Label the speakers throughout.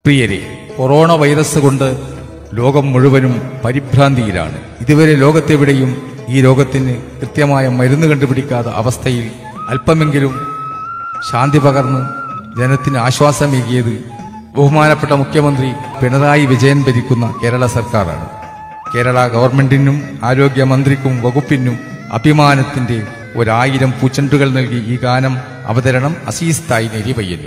Speaker 1: പ്രിയരെ corona virus കൊണ്ട് ലോകം മുഴുവനും പരിഭ്രാന്തിയിലാണ് ഇതുവരെ ലോകത്തെവിടെയും ഈ രോഗത്തിന് കൃത്യമായ മരുന്ന് കണ്ടുപിടിക്കാത്ത അവസ്ഥയിൽ അല്പമെങ്കിലും ശാന്തി പകർന്ന് ജനത്തിന് ആശ്വാസമേകിയത് ബഹുമാനപ്പെട്ട മുഖ്യമന്ത്രി പിണറായി വിജയൻ ഭരിക്കുന്ന കേരള സർക്കാരാണ് കേരള ഗവൺമെന്റിനും ആരോഗ്യമന്ത്രിക്കും വകുപ്പിനും അഭിമാനത്തിന്റെ ഒരായിരം പൂച്ചെണ്ടുകൾ നൽകി ഈ ഗാനം അവതരണം അസീസ് തായ് നെരിപയ്യന്നു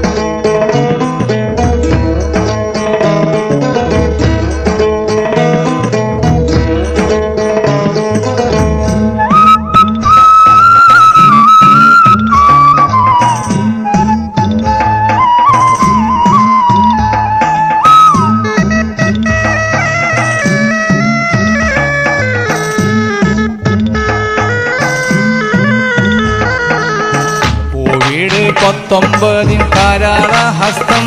Speaker 2: കോവിഡ് പത്തൊമ്പതിൻ കരാളഹസ്തം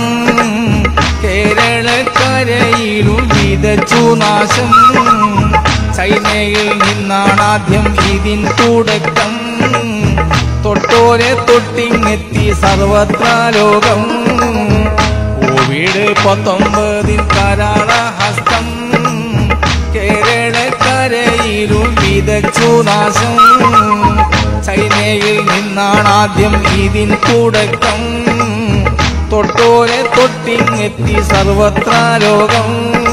Speaker 2: കേരളക്കരയിലും വിതച്ചു നാശം ചൈനയിൽ നിന്നാണ് ആദ്യം ഇതിൻ തുടക്കം തൊട്ടോരെ തൊട്ടിങ്ങെത്തി സർവത്ര ലോകം കോവിഡ് പത്തൊമ്പതിൻ കരാളഹസ്തം കേരളക്കരയിലും വിതച്ചു നാശം ചൈനയിൽ നിന്നാണ് ആദ്യം ഇതിൻ തുടക്കം തൊട്ടോരെ തൊട്ടിങ്ങെത്തി സർവത്ര ലോകം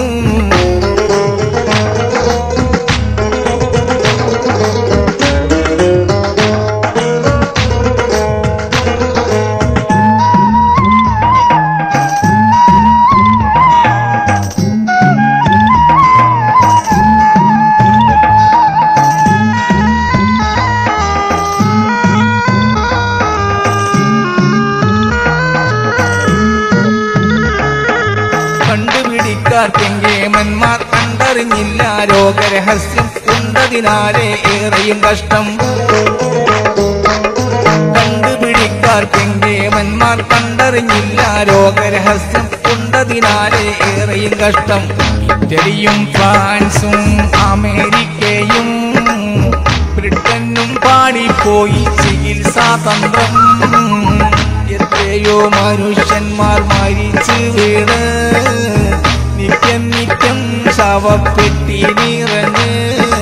Speaker 2: കണ്ടുപിടിക്കാർക്കെങ്കേമന്മാർ കണ്ടറിഞ്ഞില്ല രോഗരഹസ്യം ഉണ്ടതിനാലേ ഏറെയും കഷ്ടം കണ്ടുപിടിക്കാർക്കെങ്കേമന്മാർ കണ്ടറിഞ്ഞില്ല രോഗരഹസ്യം ഉണ്ടതിനാലേ ഏറെയും കഷ്ടം ഇറ്റലിയും ഫ്രാൻസും അമേരിക്കയും ബ്രിട്ടനും പാടിപ്പോയി ചികിത്സാതന്ത്രം എത്രയോ മനുഷ്യന്മാർ മരിച്ചു വീണ് നിത്യം നിത്യം ശവപ്പെട്ടി നിറഞ്ഞ്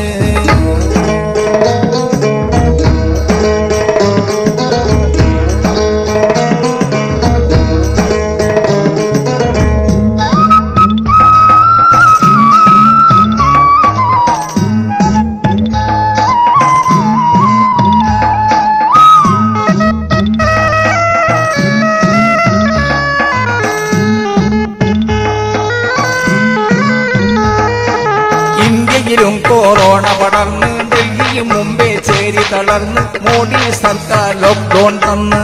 Speaker 2: ഇന്ത്യയിലും കൊറോണ പടർന്ന് ഡൽഹിയും മുമ്പേ ചേരി തളർന്ന് മോഡി സർക്കാർ ലോക്ക്ഡൌൺ തന്ന്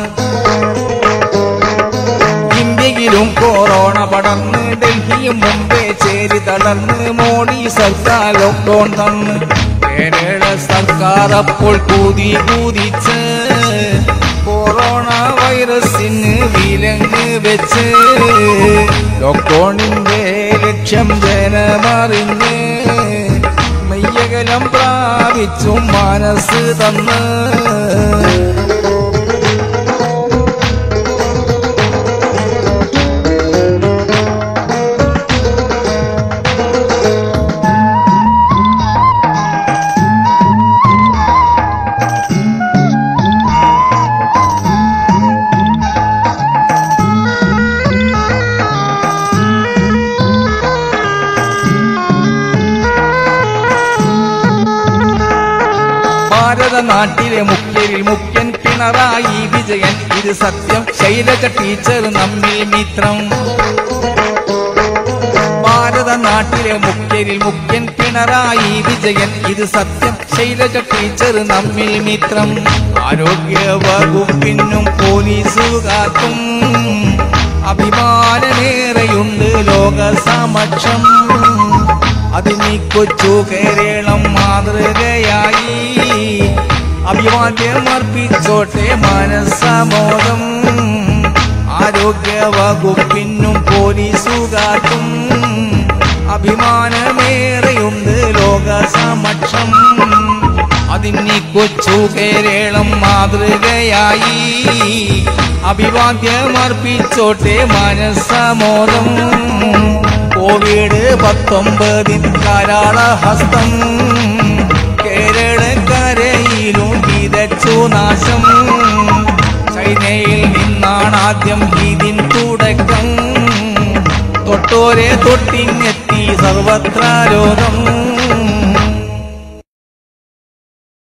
Speaker 2: ഇന്ത്യയിലും കൊറോണ പടർന്ന് ഡൽഹിയും മുമ്പേ ചേരി തളർന്ന് മോഡി സർക്കാർ ലോക്ക്ഡൌൺ തന്ന് കേരള സർക്കാർ അപ്പോൾ കൂതി കൂതിച്ച് കൊറോണ വൈറസിന് വിലങ്ങ് വെച്ച് ലോക്ക്ഡൌണിന്റെ ലക്ഷ്യം ജനമറിഞ്ഞ് മെയ്യകലം പ്രാപിച്ചു മനസ്സ് തന്ന് ഭാരത നാട്ടിലെ മുഖ്യരിൽ മുഖ്യൻ പിണറായി വിജയൻ ഇത് സത്യം ശൈലജ ടീച്ചർ നമ്മിൽ മിത്രം ഭാരത നാട്ടിലെ മുഖ്യരിൽ മുഖ്യൻ പിണറായി വിജയൻ ഇത് സത്യം ശൈലജ ടീച്ചർ നമ്മിൽ മിത്രം ആരോഗ്യ വകുപ്പിനും പോലീസുകാർക്കും അഭിമാനമേറെയുണ്ട് ലോക സമക്ഷം അതിനി കൊച്ചു കേരളം മാതൃകയായി അഭിവാദ്യമർപ്പിച്ചോട്ടെ മനസ്സമോദം ആരോഗ്യ വകുപ്പിനും പോലീസുകാർക്കും അഭിമാനമേറെയുണ്ട് ലോക സമക്ഷം അതിനി കൊച്ചു കേരളം മാതൃകയായി അഭിവാദ്യമർപ്പിച്ചോട്ടെ മനസ്സമോദം കോവിഡ് പത്തൊമ്പതിൻ കരാളഹസ്തം കേരളക്കരയിലും വിതച്ചു നാശം ചൈനയിൽ നിന്നാണ് ആദ്യം ഇതിൻ തുടക്കം തൊട്ടോരെ തൊട്ടിങ്ങെത്തി സർവത്ര രോഗം